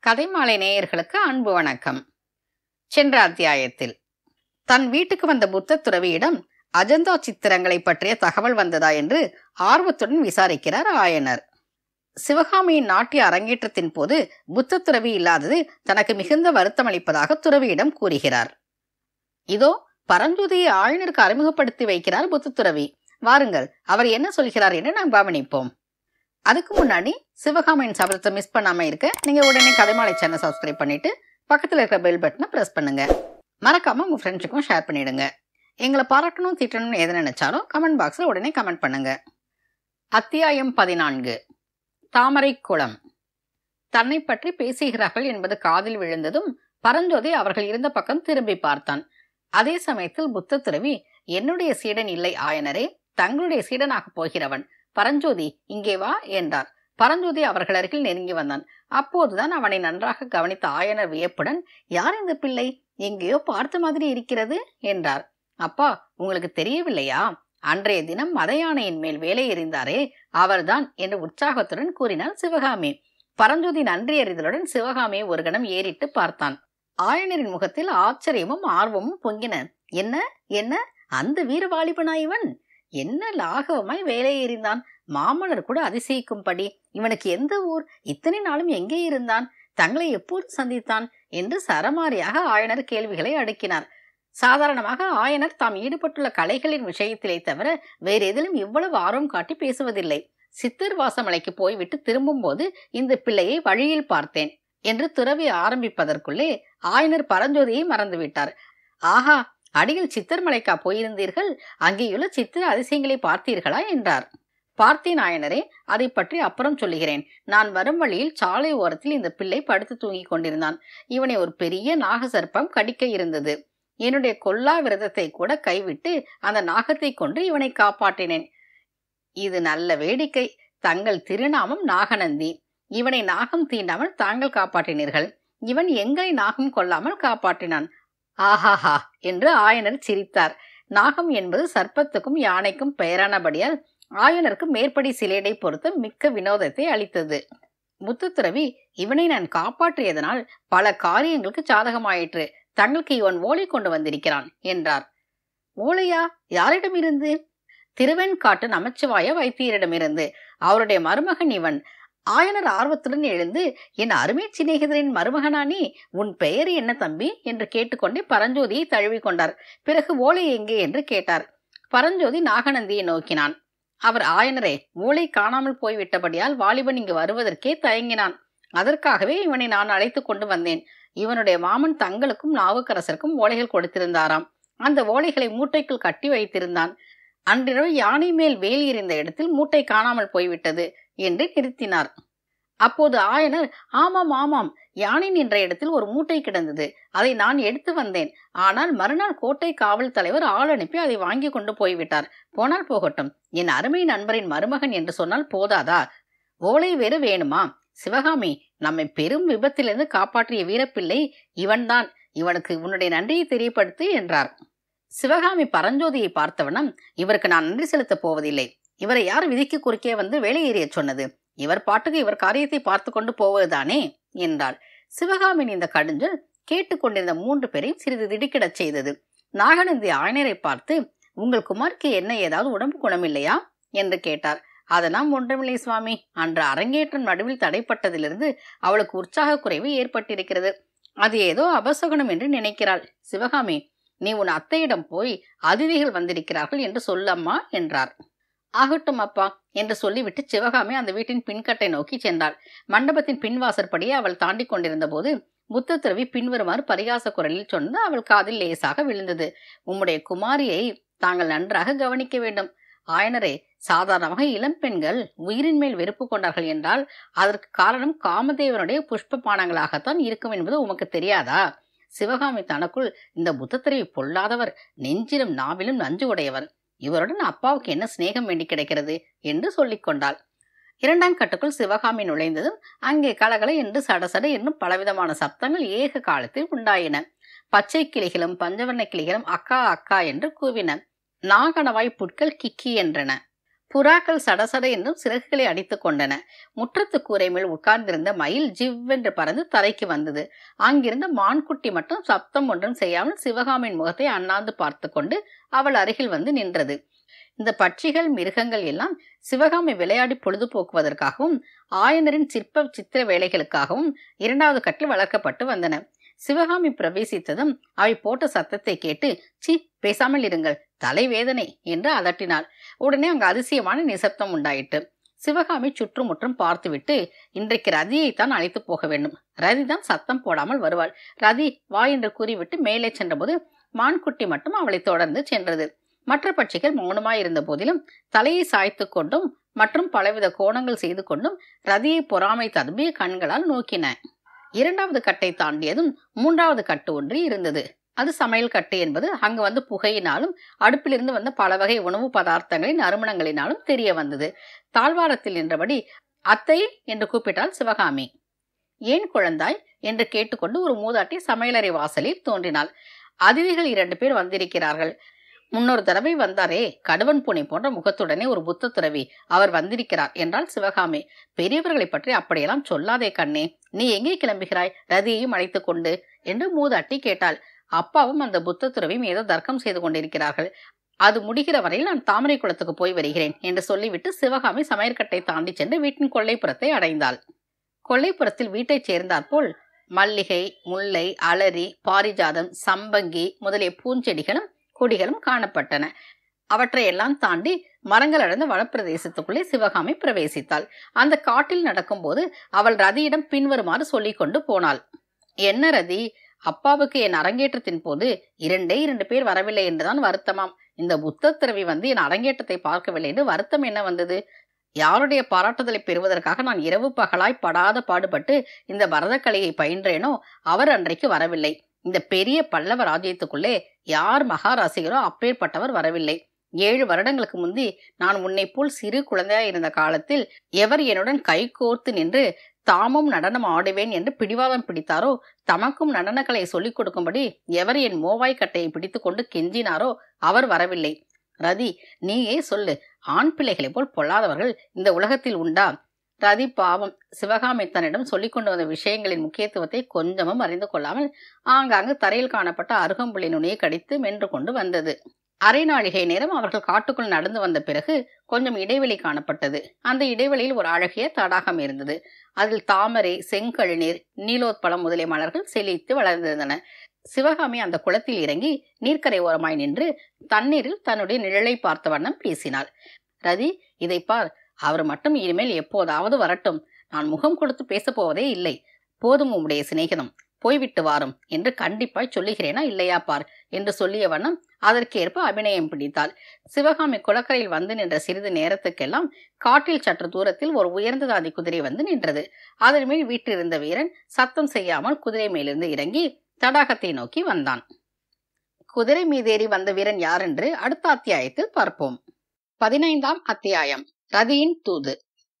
கதைமாலை நேயர்களுக்கு அன்பு வணக்கம் சென்ற அத்தியாயத்தில் தன் வீட்டுக்கு வந்த புத்த துறவியிடம் அஜந்தா சித்திரங்களை பற்றிய தகவல் வந்ததா என்று ஆர்வத்துடன் விசாரிக்கிறார் ஆயனர் சிவகாமியின் நாட்டிய அரங்கேற்றத்தின் போது புத்த துறவி இல்லாதது தனக்கு மிகுந்த வருத்தம் அளிப்பதாக துறவியிடம் கூறுகிறார் இதோ பரஞ்சோதியை ஆயனருக்கு அறிமுகப்படுத்தி வைக்கிறார் புத்த துறவி வாருங்கள் அவர் என்ன சொல்கிறார் என்று நாம் கவனிப்போம் அதுக்கு முன்னாடி சிவகாமியின் சபதத்தை மிஸ் பண்ணாம இருக்க நீங்க உடனே கதைமாலை சேனல் சப்ஸ்கிரைப் பண்ணிட்டு பக்கத்துல இருக்கிற பெல் பட்டனை பிரஸ் பண்ணுங்க மறக்காம உங்க ஃப்ரெண்ட்ஸுக்கும் ஷேர் பண்ணிடுங்க எங்களை பாராட்டணும் திட்டணும்னு எது நினைச்சாலும் கமெண்ட் பாக்ஸ்ல உடனே கமெண்ட் பண்ணுங்க அத்தியாயம் பதினான்கு தாமரை குளம் தன்னை பற்றி பேசுகிறார்கள் என்பது காதில் விழுந்ததும் பரஞ்சோதி அவர்கள் இருந்த பக்கம் திரும்பி பார்த்தான் அதே சமயத்தில் புத்த துறவி என்னுடைய சீடன் இல்லை ஆயனரே தங்களுடைய சீடனாக போகிறவன் பரஞ்சோதி இங்கே வா என்றார் பரஞ்சோதி அவர்கள் அருகில் நெருங்கி வந்தான் அப்போதுதான் அவனை நன்றாக கவனித்த ஆயனர் வியப்புடன் யார் இந்த பிள்ளை எங்கேயோ பார்த்த மாதிரி இருக்கிறது என்றார் அப்பா உங்களுக்கு தெரியவில்லையா அன்றைய தினம் மத யானையின் மேல் வேலை எறிந்தாரே அவர்தான் என்று உற்சாகத்துடன் கூறினாள் சிவகாமி பரஞ்சோதி நன்றி அறிதலுடன் சிவகாமியை ஒரு கணம் ஏறிட்டு பார்த்தான் ஆயனரின் முகத்தில் ஆச்சரியமும் ஆர்வமும் பொங்கின என்ன என்ன அந்த வீர வாலிபனா இவன் என்ன லாகவமாய் வேலை எறிந்தான் மாமல்லர் கூட அதிசயிக்கும்படி இவனுக்கு எந்த ஊர் இத்தனை நாளும் எங்கே இருந்தான் தங்களை எப்போது சந்தித்தான் என்று சரமாரியாக ஆயனர் கேள்விகளை அடுக்கினார் சாதாரணமாக ஆயனர் தாம் ஈடுபட்டுள்ள கலைகளின் விஷயத்திலே தவிர வேறு எதிலும் இவ்வளவு ஆர்வம் காட்டி பேசுவதில்லை சித்தர் வாசமலைக்கு போய்விட்டு திரும்பும்போது இந்த பிள்ளையை வழியில் பார்த்தேன் என்று துறவி ஆரம்பிப்பதற்குள்ளே ஆயனர் பரஞ்சோதியை மறந்துவிட்டார் ஆஹா அடியில் சித்தர் மலைக்கா போயிருந்தீர்கள் அங்கேயுள்ள சித்திர அதிசயங்களை பார்த்தீர்களா என்றார் பார்த்தேன் ஆயனரே அதை பற்றி அப்புறம் சொல்லுகிறேன் நான் வரும் வழியில் சாலை ஓரத்தில் இந்த பிள்ளை படுத்து தூங்கிக் கொண்டிருந்தான் இவனை ஒரு பெரிய நாகசர்ப்பம் கடிக்க இருந்தது என்னுடைய கொல்லா விரதத்தை கூட கைவிட்டு அந்த நாகத்தை கொண்டு இவனை காப்பாற்றினேன் இது நல்ல வேடிக்கை தங்கள் திருநாமம் நாகநந்தி இவனை நாகம் தீண்டாமல் தாங்கள் காப்பாற்றினீர்கள் இவன் எங்களை நாகம் கொள்ளாமல் காப்பாற்றினான் ஆஹாஹா என்று ஆயனர் சிரித்தார் நாகம் என்பது சர்ப்பத்துக்கும் யானைக்கும் பெயரானபடியால் ஆயனருக்கு மேற்படி சிலேடை பொறுத்து மிக்க வினோதத்தை அளித்தது முத்துத்துறவி இவனை நான் காப்பாற்றியதனால் பல காரியங்களுக்கு சாதகமாயிற்று தங்களுக்கு இவன் ஓலை கொண்டு வந்திருக்கிறான் என்றார் ஓலையா யாரிடமிருந்து திருவெண்காட்டு நமச்சிவாய வைத்தியரிடமிருந்து அவருடைய மருமகன் இவன் ஆயனர் ஆர்வத்துடன் எழுந்து என் அருமை சிநேகிதரின் மருமகனானே உன் பெயர் என்ன தம்பி என்று கேட்டுக்கொண்டே பரஞ்சோதியை தழுவி கொண்டார் பிறகு ஓலை எங்கே என்று கேட்டார் பரஞ்சோதி நாகநந்தியை நோக்கினான் அவர் ஆயனரே ஓலை காணாமல் போய்விட்டபடியால் வாலிபன் இங்கு வருவதற்கே தயங்கினான் அதற்காகவே இவனை நான் அழைத்து கொண்டு வந்தேன் இவனுடைய மாமன் தங்களுக்கும் நாவுக்கரசருக்கும் ஓலைகள் கொடுத்திருந்தாராம் அந்த ஓலைகளை மூட்டைக்குள் கட்டி வைத்திருந்தான் அன்றிரவு யானை மேல் வேல் இருந்த இடத்தில் மூட்டை காணாமல் போய்விட்டது என்று நிறுத்தினார் அப்போது ஆயனர் ஆமாம் ஆமாம் யானை நின்ற இடத்தில் ஒரு மூட்டை கிடந்தது அதை நான் எடுத்து வந்தேன் ஆனால் மறுநாள் கோட்டை காவல் தலைவர் ஆள் அனுப்பி அதை வாங்கி கொண்டு போய்விட்டார் போனால் போகட்டும் என் அருமை நண்பரின் மருமகன் என்று சொன்னால் போதாதா ஓலை வேறு வேணுமா சிவகாமி நம்மை பெரும் விபத்திலிருந்து காப்பாற்றிய வீரப்பிள்ளை இவன்தான் இவனுக்கு உன்னுடைய நன்றியை தெரியப்படுத்து என்றார் சிவகாமி பரஞ்சோதியை பார்த்தவனம் இவருக்கு நான் நன்றி செலுத்தப் போவதில்லை இவரை யார் விதிக்கு குறுக்கே வந்து வேலை ஏறிய சொன்னது இவர் பாட்டுக்கு இவர் காரியத்தை பார்த்து கொண்டு போவதுதானே என்றாள் சிவகாமியின் இந்த கடுஞ்சல் கேட்டுக்கொண்டிருந்த மூன்று பேரையும் சிறிது திடுக்கிடச் செய்தது நாகநந்தி ஆயனரை பார்த்து உங்கள் குமாருக்கு என்ன ஏதாவது உடம்பு குணமில்லையா என்று கேட்டார் அதெல்லாம் ஒன்றுமில்லை சுவாமி அன்று அரங்கேற்றம் நடுவில் தடைப்பட்டதிலிருந்து அவளுக்கு உற்சாக குறைவு ஏற்பட்டிருக்கிறது அது ஏதோ அபசகுணம் என்று நினைக்கிறாள் சிவகாமி நீ உன் அத்தையிடம் போய் அதிதிகள் வந்திருக்கிறார்கள் என்று சொல்லம்மா என்றார் ஆகட்டும் அப்பா என்று சொல்லிவிட்டு சிவகாமி அந்த வீட்டின் பின்கட்டை நோக்கி சென்றாள் மண்டபத்தின் பின்வாசற்படியே அவள் தாண்டி கொண்டிருந்த போது முத்துத்துறவி பின்வருமாறு பரிகாச குரலில் சொன்னது அவள் காதில் லேசாக விழுந்தது உம்முடைய குமாரியை தாங்கள் நன்றாக கவனிக்க வேண்டும் ஆயனரே சாதாரணமாக இளம் பெண்கள் உயிரின் மேல் வெறுப்பு கொண்டார்கள் என்றால் அதற்கு காரணம் காமதேவனுடைய புஷ்ப பானங்களாகத்தான் இருக்கும் என்பது உமக்கு தெரியாதா சிவகாமி தனக்குள் இந்த புத்தத்திரையை பொல்லாதவர் நெஞ்சிலும் நாவிலும் நஞ்சு உடையவர் இவருடன் அப்பாவுக்கு என்ன சிநேகம் வேண்டி கிடைக்கிறது என்று சொல்லிக் கொண்டாள் இரண்டாம் கட்டுக்குள் சிவகாமி நுழைந்ததும் அங்கே கலகல என்று சடசட என்னும் பலவிதமான சப்தங்கள் ஏக காலத்தில் உண்டாயின பச்சை கிளிகளும் பஞ்சவர்ண கிளிகளும் அக்கா அக்கா என்று கூவின நாகனவாய் புட்கள் கிக்கி என்றன புறாக்கள் சடசட என்றும் சிறகுகளை அடித்துக் கொண்டன முற்றத்து கூரை மேல் உட்கார்ந்திருந்த மயில் ஜிவ்வென்று பறந்து தரைக்கு வந்தது அங்கிருந்த மான்குட்டி மட்டும் சப்தம் ஒன்றும் செய்யாமல் சிவகாமியின் முகத்தை அண்ணாந்து பார்த்து கொண்டு அவள் அருகில் வந்து நின்றது இந்த பட்சிகள் மிருகங்கள் எல்லாம் சிவகாமி விளையாடி பொழுதுபோக்குவதற்காகவும் ஆயனரின் சிற்ப சித்திர வேலைகளுக்காகவும் இரண்டாவது கட்டில் வளர்க்கப்பட்டு வந்தன சிவகாமி பிரவேசித்ததும் அவை போட்ட சத்தத்தை கேட்டு சி பேசாமல் இருங்கள் தலைவேதனை என்று அதட்டினாள் உடனே அங்கு அதிசயமான நிசப்தம் உண்டாயிற்று சிவகாமி சுற்றுமுற்றும் பார்த்துவிட்டு இன்றைக்கு ரதியைத்தான் அழைத்து போக வேண்டும் ரதிதான் சத்தம் போடாமல் வருவாள் ரதி வா என்று கூறிவிட்டு மேலே சென்றபோது மான்குட்டி மட்டும் அவளை தொடர்ந்து சென்றது மற்ற பட்சிகள் மௌனமாய் இருந்த போதிலும் தலையை சாய்த்து கொண்டும் மற்றும் பலவித கோணங்கள் செய்து கொண்டும் ரதியை பொறாமை ததும்பிய கண்களால் நோக்கின இரண்டாவது கட்டை தாண்டியதும் மூன்றாவது கட்டு ஒன்று இருந்தது அது சமையல் கட்டு என்பது அங்கு வந்து புகையினாலும் அடுப்பிலிருந்து வந்த பல வகை உணவு பதார்த்தங்களின் நறுமணங்களினாலும் தெரிய வந்தது தாழ்வாரத்தில் நின்றபடி அத்தை என்று கூப்பிட்டாள் சிவகாமி ஏன் குழந்தாய் என்று கேட்டுக்கொண்டு ஒரு மூதாட்டி சமையலறை வாசலில் தோன்றினாள் அதிதிகள் இரண்டு பேர் வந்திருக்கிறார்கள் முன்னொரு தடவை வந்தாரே கடுவன் பூனை போன்ற முகத்துடனே ஒரு புத்த துறவி அவர் வந்திருக்கிறார் என்றால் சிவகாமி பெரியவர்களை பற்றி அப்படியெல்லாம் சொல்லாதே கண்ணே நீ எங்கே கிளம்புகிறாய் ரதியையும் அழைத்துக் கொண்டு என்று மூதாட்டி கேட்டாள் அப்பாவும் அந்த புத்த துறவியும் ஏதோ தர்க்கம் செய்து கொண்டிருக்கிறார்கள் அது முடிகிற வரையில் நான் தாமரை குளத்துக்கு போய் வருகிறேன் என்று சொல்லிவிட்டு சிவகாமி சமையற்கட்டை தாண்டி சென்று வீட்டின் கொல்லைப்புறத்தை அடைந்தாள் கொல்லைப்புறத்தில் வீட்டைச் சேர்ந்தாற்போல் மல்லிகை முல்லை அலரி பாரிஜாதம் சம்பங்கி முதலிய பூஞ்செடிகளும் கொடிகளும் காணப்பட்டன அவற்றையெல்லாம் தாண்டி மரங்கள் அடைந்த வனப்பிரதேசத்துக்குள்ளே சிவகாமி பிரவேசித்தாள் அந்த காட்டில் நடக்கும்போது அவள் ரதியிடம் பின்வருமாறு சொல்லிக் கொண்டு போனாள் என்ன ரதி அப்பாவுக்கு என் அரங்கேற்றத்தின் போது இரண்டே இரண்டு பேர் வரவில்லை என்றுதான் வருத்தமாம் இந்த புத்த திரவி வந்து என் அரங்கேற்றத்தை பார்க்கவில்லை என்று வருத்தம் என்ன வந்தது யாருடைய பாராட்டுதலை பெறுவதற்காக நான் இரவு பகலாய் படாத பாடுபட்டு இந்த பரதக்கலையை பயின்றேனோ அவர் அன்றைக்கு வரவில்லை இந்த பெரிய பல்லவ ராஜ்யத்துக்குள்ளே யார் மகாராசிகரோ அப்பேற்பட்டவர் வரவில்லை ஏழு வருடங்களுக்கு முந்தி நான் உன்னை போல் சிறு குழந்தையாய் இருந்த காலத்தில் எவர் என்னுடன் கை கோர்த்து நின்று தாமும் நடனம் ஆடுவேன் என்று பிடிவாதம் பிடித்தாரோ தமக்கும் நடனக்கலை சொல்லிக் கொடுக்கும்படி எவர் என் மோவாய் கட்டையை பிடித்து கொண்டு கெஞ்சினாரோ அவர் வரவில்லை ரதி நீயே சொல்லு ஆண் பிள்ளைகளைப் போல் பொல்லாதவர்கள் இந்த உலகத்தில் உண்டா ரதி பாவம் சிவகாமி தன்னிடம் சொல்லிக் கொண்டு வந்த விஷயங்களின் முக்கியத்துவத்தை கொஞ்சமும் அறிந்து கொள்ளாமல் ஆங்காங்கு தரையில் காணப்பட்ட அருகம்புள்ளி நுனியை கடித்து மென்று கொண்டு வந்தது அரை நாழிகை நேரம் அவர்கள் காட்டுக்குள் நடந்து வந்த பிறகு கொஞ்சம் இடைவெளி காணப்பட்டது அந்த இடைவெளியில் ஒரு அழகிய தடாகம் இருந்தது அதில் தாமரை செங்கழுநீர் நீலோத்பலம் முதலிய மலர்கள் செழித்து வளர்ந்திருந்தன சிவகாமி அந்த குளத்தில் இறங்கி நீர்க்கரை ஓரமாய் நின்று தண்ணீரில் தன்னுடைய நிழலை பார்த்த வண்ணம் பேசினாள் ரதி இதை பார் அவர் மட்டும் இனிமேல் எப்போதாவது வரட்டும் நான் முகம் கொடுத்து பேசப் போவதே இல்லை போதும் உம்முடைய சிநேகிதம் போய்விட்டு வாரும் என்று கண்டிப்பாய் சொல்லுகிறேனா இல்லையா பார் என்று சொல்லிய வண்ணம் அதற்கேற்ப அபிநயம் பிடித்தாள் சிவகாமி குளக்கரையில் வந்து நின்ற சிறிது நேரத்துக்கெல்லாம் காட்டில் சற்று தூரத்தில் ஒரு உயர்ந்த தாதி குதிரை வந்து நின்றது அதன் மேல் வீட்டிலிருந்த வீரன் சத்தம் செய்யாமல் குதிரை மேலிருந்து இறங்கி தடாகத்தை நோக்கி வந்தான் குதிரை மீதேறி வந்த வீரன் யாரென்று அடுத்த அத்தியாயத்தில் பார்ப்போம் பதினைந்தாம் அத்தியாயம் ரதியின் தூது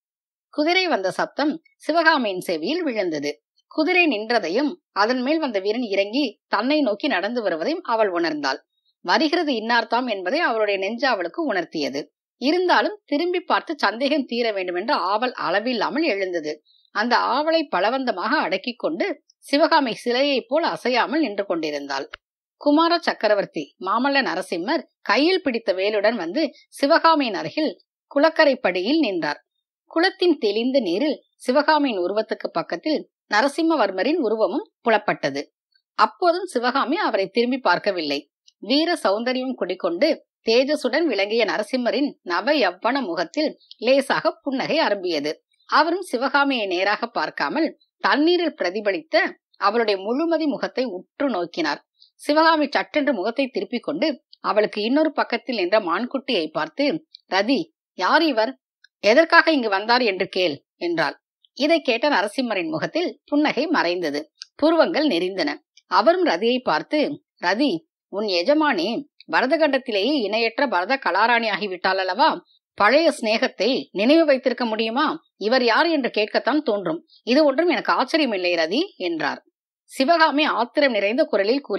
குதிரை வந்த சப்தம் சிவகாமியின் செவியில் விழுந்தது குதிரை நின்றதையும் அதன் மேல் வந்த வீரன் இறங்கி தன்னை நோக்கி நடந்து வருவதையும் அவள் உணர்ந்தாள் வருகிறது இன்னார்த்தாம் என்பதை அவளுடைய நெஞ்சு அவளுக்கு உணர்த்தியது இருந்தாலும் திரும்பி பார்த்து சந்தேகம் தீர வேண்டும் என்ற ஆவல் அளவில்லாமல் எழுந்தது அந்த ஆவலை பலவந்தமாக அடக்கிக் கொண்டு சிவகாமி சிலையைப் போல் அசையாமல் நின்று கொண்டிருந்தாள் குமார சக்கரவர்த்தி மாமல்ல நரசிம்மர் கையில் பிடித்த வேலுடன் வந்து சிவகாமியின் அருகில் குளக்கரை படியில் நின்றார் குளத்தின் தெளிந்த நீரில் சிவகாமியின் உருவத்துக்கு பக்கத்தில் நரசிம்மவர்மரின் உருவமும் புலப்பட்டது அப்போதும் சிவகாமி அவரை திரும்பி பார்க்கவில்லை வீர சௌந்தரியம் குடிக்கொண்டு தேஜசுடன் விளங்கிய நரசிம்மரின் நவ யவ்வன முகத்தில் லேசாக புன்னகை அரும்பியது அவரும் சிவகாமியை நேராக பார்க்காமல் தண்ணீரில் பிரதிபலித்த அவளுடைய முழுமதி முகத்தை உற்று நோக்கினார் சிவகாமி சட்டென்று முகத்தை திருப்பிக் கொண்டு அவளுக்கு இன்னொரு பக்கத்தில் நின்ற மான்குட்டியை பார்த்து ரதி யார் இவர் எதற்காக இங்கு வந்தார் என்று கேள் என்றாள் இதை கேட்ட நரசிம்மரின் முகத்தில் புன்னகை மறைந்தது புருவங்கள் நெறிந்தன அவரும் ரதியை பார்த்து ரதி உன் எஜமானி பரதகண்டத்திலேயே இணையற்ற பரத கலாராணி ஆகிவிட்டாள் அல்லவா பழைய சிநேகத்தை நினைவு வைத்திருக்க முடியுமா இவர் யார் என்று கேட்கத்தான் தோன்றும் இது ஒன்றும் எனக்கு ஆச்சரியமில்லை ரதி என்றார் சிவகாமி ஆத்திரம் நிறைந்த குரலில் கூறினாள்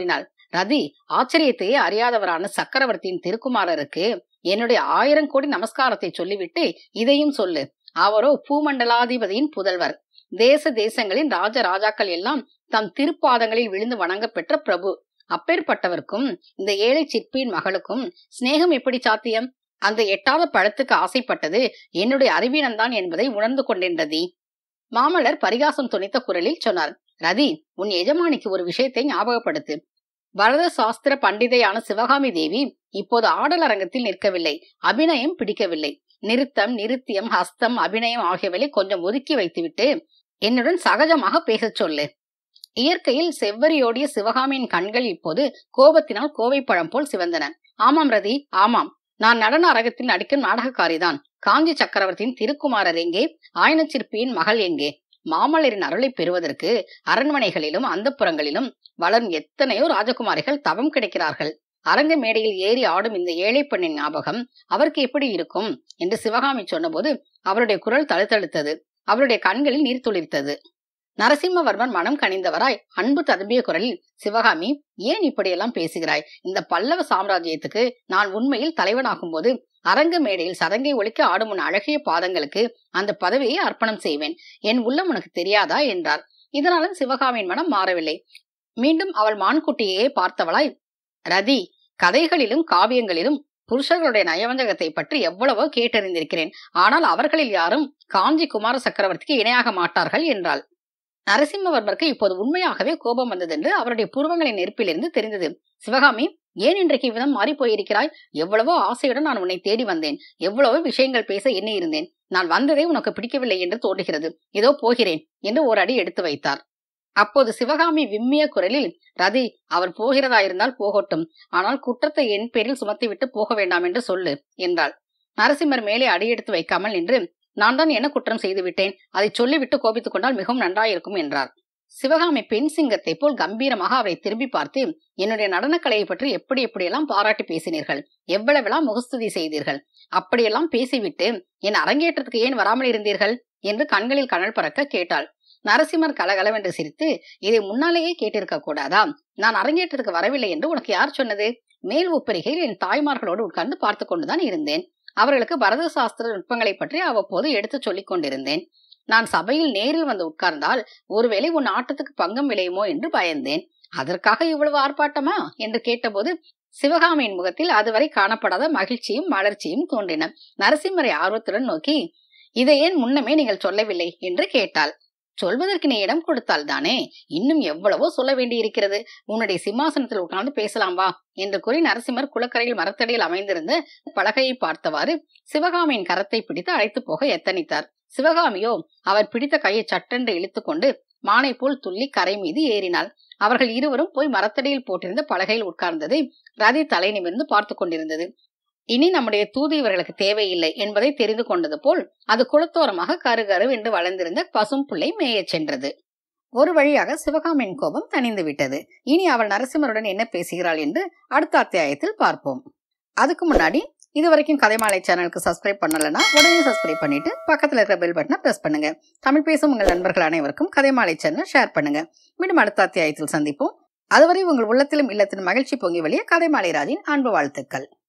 ரதி ஆச்சரியத்தையே அறியாதவரான சக்கரவர்த்தியின் திருக்குமாரருக்கு என்னுடைய ஆயிரம் கோடி நமஸ்காரத்தை சொல்லிவிட்டு இதையும் சொல்லு அவரோ பூமண்டலாதிபதியின் புதல்வர் தேச தேசங்களின் ராஜ ராஜாக்கள் எல்லாம் தம் திருப்பாதங்களில் விழுந்து வணங்க பெற்ற பிரபு அப்பேற்பட்டவர்க்கும் இந்த ஏழை சிற்பியின் மகளுக்கும் சிநேகம் எப்படி சாத்தியம் அந்த எட்டாத பழத்துக்கு ஆசைப்பட்டது என்னுடைய அறிவீனம்தான் என்பதை உணர்ந்து கொண்டேன்றதி மாமல்லர் பரிகாசம் துணித்த குரலில் சொன்னார் ரதி உன் எஜமானிக்கு ஒரு விஷயத்தை ஞாபகப்படுத்து பரத சாஸ்திர பண்டிதையான சிவகாமி தேவி இப்போது ஆடல் அரங்கத்தில் நிற்கவில்லை அபிநயம் பிடிக்கவில்லை நிறுத்தம் நிருத்தியம் ஹஸ்தம் அபிநயம் ஆகியவை கொஞ்சம் ஒதுக்கி வைத்துவிட்டு என்னுடன் சகஜமாக பேசச் சொல்லு இயற்கையில் செவ்வரியோடிய சிவகாமியின் கண்கள் இப்போது கோபத்தினால் கோவை பழம் போல் சிவந்தன ஆமாம் ரதி ஆமாம் நான் நடன அரங்கத்தில் நடிக்கும் நாடகக்காரிதான் காஞ்சி சக்கரவர்த்தியின் திருக்குமாரர் எங்கே ஆயனச்சிற்பியின் மகள் எங்கே மாமல்லரின் அருளை பெறுவதற்கு அரண்மனைகளிலும் அந்தப்புறங்களிலும் வளரும் எத்தனையோ ராஜகுமாரிகள் தவம் கிடைக்கிறார்கள் அரங்க மேடையில் ஏறி ஆடும் இந்த ஏழை பெண்ணின் ஞாபகம் அவருக்கு எப்படி இருக்கும் என்று சிவகாமி சொன்னபோது அவருடைய குரல் தழுத்தழுத்தது அவருடைய கண்களில் நீர் துளிர்த்தது நரசிம்மவர்மன் மனம் கனிந்தவராய் அன்பு ததும்பிய குரலில் சிவகாமி ஏன் இப்படியெல்லாம் பேசுகிறாய் இந்த பல்லவ சாம்ராஜ்யத்துக்கு நான் உண்மையில் தலைவனாகும் போது அரங்க மேடையில் சதங்கை ஒழிக்க ஆடும் உன் அழகிய பாதங்களுக்கு அந்த பதவியை அர்ப்பணம் செய்வேன் என் உள்ளம் உனக்கு தெரியாதா என்றார் இதனாலும் சிவகாமியின் மனம் மாறவில்லை மீண்டும் அவள் மான்குட்டியையே பார்த்தவளாய் ரதி கதைகளிலும் காவியங்களிலும் புருஷர்களுடைய நயவஞ்சகத்தை பற்றி எவ்வளவோ கேட்டறிந்திருக்கிறேன் ஆனால் அவர்களில் யாரும் காஞ்சி குமார சக்கரவர்த்திக்கு இணையாக மாட்டார்கள் என்றாள் நரசிம்மவர்மருக்கு இப்போது உண்மையாகவே கோபம் வந்ததென்று அவருடைய புருவங்களின் நெருப்பிலிருந்து தெரிந்தது சிவகாமி ஏன் இன்றைக்கு இவ்விதம் மாறி போயிருக்கிறாய் எவ்வளவோ ஆசையுடன் நான் உன்னை தேடி வந்தேன் எவ்வளவோ விஷயங்கள் பேச எண்ணி இருந்தேன் நான் வந்ததே உனக்கு பிடிக்கவில்லை என்று தோன்றுகிறது இதோ போகிறேன் என்று ஒரு அடி எடுத்து வைத்தார் அப்போது சிவகாமி விம்மிய குரலில் ரதி அவர் போகிறதா இருந்தால் போகட்டும் ஆனால் குற்றத்தை என் பேரில் சுமத்திவிட்டு போக வேண்டாம் என்று சொல்லு என்றாள் நரசிம்மர் மேலே அடியெடுத்து வைக்காமல் நின்று நான் தான் என்ன குற்றம் செய்து விட்டேன் அதை சொல்லிவிட்டு கோபித்துக் கொண்டால் மிகவும் நன்றாயிருக்கும் என்றார் சிவகாமி பெண் சிங்கத்தை போல் கம்பீரமாக அவரை திரும்பி பார்த்து என்னுடைய நடனக்கலையை பற்றி எப்படி எப்படியெல்லாம் பாராட்டி பேசினீர்கள் எவ்வளவெல்லாம் முகஸ்துதி செய்தீர்கள் அப்படியெல்லாம் பேசிவிட்டு என் அரங்கேற்றத்துக்கு ஏன் வராமல் இருந்தீர்கள் என்று கண்களில் கனல் பறக்க கேட்டாள் நரசிம்மர் கலகலவென்று சிரித்து இதை முன்னாலேயே கேட்டிருக்க கூடாதா நான் அரங்கேற்றத்துக்கு வரவில்லை என்று உனக்கு யார் சொன்னது மேல் உப்பரிகையில் என் தாய்மார்களோடு உட்கார்ந்து பார்த்து கொண்டுதான் இருந்தேன் அவர்களுக்கு பரத சாஸ்திர நுட்பங்களை பற்றி அவ்வப்போது எடுத்து சொல்லிக் கொண்டிருந்தேன் நான் சபையில் நேரில் வந்து உட்கார்ந்தால் ஒருவேளை உன் ஆட்டத்துக்கு பங்கம் விளையுமோ என்று பயந்தேன் அதற்காக இவ்வளவு ஆர்ப்பாட்டமா என்று கேட்டபோது சிவகாமியின் முகத்தில் அதுவரை காணப்படாத மகிழ்ச்சியும் மலர்ச்சியும் தோன்றின நரசிம்மரை ஆர்வத்துடன் நோக்கி இதை ஏன் முன்னமே நீங்கள் சொல்லவில்லை என்று கேட்டாள் சொல்வதற்கு நீ இடம் கொடுத்தால் தானே இன்னும் எவ்வளவோ சொல்ல வேண்டியிருக்கிறது உன்னுடைய சிம்மாசனத்தில் உட்கார்ந்து பேசலாம் வா என்று கூறி நரசிம்மர் குளக்கரையில் மரத்தடியில் அமைந்திருந்த பலகையை பார்த்தவாறு சிவகாமியின் கரத்தை பிடித்து அழைத்து போக எத்தனித்தார் சிவகாமியோ அவர் பிடித்த கையை சட்டென்று இழுத்துக்கொண்டு மானை போல் துள்ளி கரை மீது ஏறினாள் அவர்கள் இருவரும் போய் மரத்தடியில் போட்டிருந்த பலகையில் உட்கார்ந்ததை ரதி தலை நிமிர்ந்து பார்த்து கொண்டிருந்தது இனி நம்முடைய தூது இவர்களுக்கு தேவையில்லை என்பதை தெரிந்து கொண்டது போல் அது குளத்தோரமாக கருகரு என்று வளர்ந்திருந்த பசும் புள்ளை மேயச் சென்றது ஒரு வழியாக சிவகாமியின் கோபம் தணிந்து விட்டது இனி அவள் நரசிம்மருடன் என்ன பேசுகிறாள் என்று அடுத்த அத்தியாயத்தில் பார்ப்போம் அதுக்கு முன்னாடி இது வரைக்கும் கதைமாலை சேனலுக்கு சப்ஸ்கிரைப் பண்ணலன்னா உடனே சப்ஸ்கிரைப் பண்ணிட்டு பக்கத்துல இருக்கிற பெல் பட்டனை பிரஸ் பண்ணுங்க தமிழ் பேசும் உங்கள் நண்பர்கள் அனைவருக்கும் கதைமாலை சேனலை ஷேர் பண்ணுங்க மீண்டும் அடுத்த அத்தியாயத்தில் சந்திப்போம் அதுவரை உங்கள் உள்ளத்திலும் இல்லத்திலும் மகிழ்ச்சி பொங்கி வழிய கதைமாலை ராஜின் அன்பு வாழ்த்துக்கள்